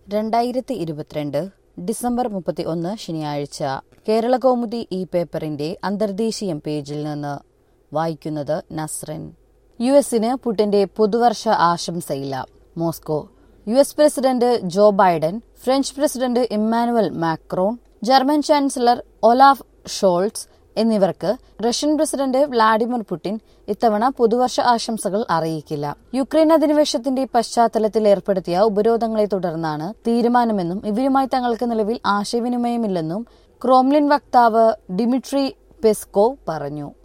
രണ്ടായിരത്തി ഇരുപത്തിരണ്ട് ഡിസംബർ മുപ്പത്തി ഒന്ന് ശനിയാഴ്ച കേരള കൗമുദി ഈ പേപ്പറിന്റെ അന്തർദേശീയം പേജിൽ നിന്ന് വായിക്കുന്നത് നസ്റിൻ യു എസിന് പുടിന്റെ പുതുവർഷ ആശംസയില്ല Moscow U S president Joe Biden French president Emmanuel Macron German chancellor Olaf Scholz എന്നിവർക്ക് റഷ്യൻ പ്രസിഡന്റ് വ്ളാഡിമിർ പുടിൻ ഇത്തവണ പുതുവർഷ ആശംസകൾ അറിയിക്കില്ല യുക്രൈൻ അധിനിവേശത്തിന്റെ പശ്ചാത്തലത്തിൽ ഏർപ്പെടുത്തിയ ഉപരോധങ്ങളെ തുടർന്നാണ് തീരുമാനമെന്നും ഇവരുമായി തങ്ങൾക്ക് നിലവിൽ ആശയവിനിമയമില്ലെന്നും ക്രോംലിൻ വക്താവ് ഡിമിട്രി പെസ്കോവ് പറഞ്ഞു